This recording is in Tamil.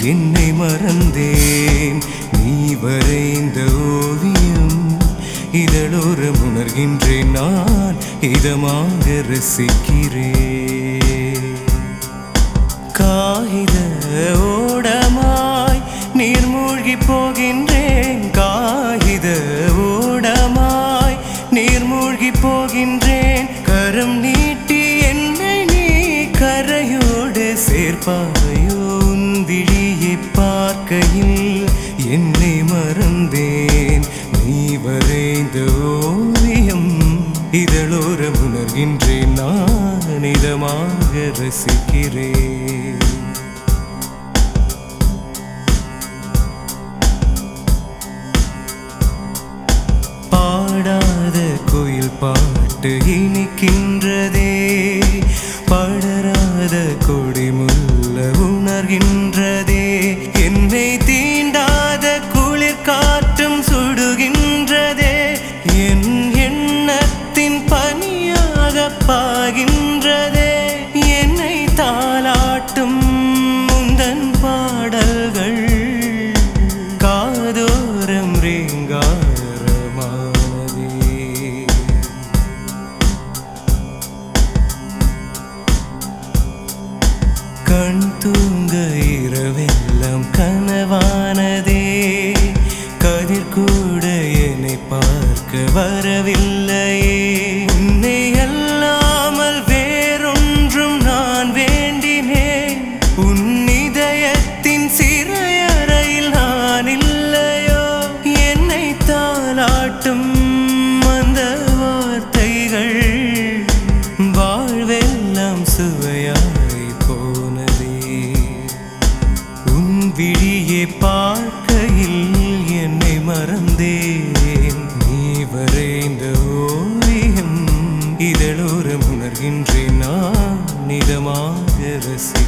என்னை மறந்தேன் நீ வரைந்த ஓவியம் இதழோரம் உணர்கின்றேன் நான் இதமாக ரசிக்கிறேன் காகித ஓடமாய் நீர்மூழ்கி போகின்றேன் காகித ஓடமாய் நீர்மூழ்கி போகின்றேன் கரம் நீட்டி என்னை நீ கரையோடு சேர்ப்பாயோ உன் விழியை பார்க்கையில் என்னை மறந்தேன் நீ வரைந்த ஓவியம் இதழோரம் உணர்கின்றேன் நான் இதமாக ரசிக்கிறேன் பாடாத குயில் பாட்டு இனிக்கின்றதே படராத கொடி முல்ல உணர்கின்றதே என்னை தீண்டாத குளிர் காற்றும் சுடுகின்றதே என் எண்ணத்தின் பனியாக பாகின்றதே என்னை தாளாட்டும் முந்தன் பாடல்கள் காதோரம் ரீங்காரமானதே கண் தூங்க இரவெல்லாம் கனவானதே கதிர் கூட என்னை பார்க்க வரவில்லையே உன்னை அல்லாமல் வேறொன்றும் நான் வேண்டினேன் உன் இதயத்தின் சிறையறையில் நான் இல்லையோ என்னை தாளாட்டும் அந்த வார்த்தைகள் வாழ்வெல்லாம் சுவையாய் போனதே உன் விழியை பார்க்கையில் என்னை மறந்தேன் நீ வரைந்த ஓவியம் இதழோரம் உணர்கின்றேன் நான் நிதமாக ரசி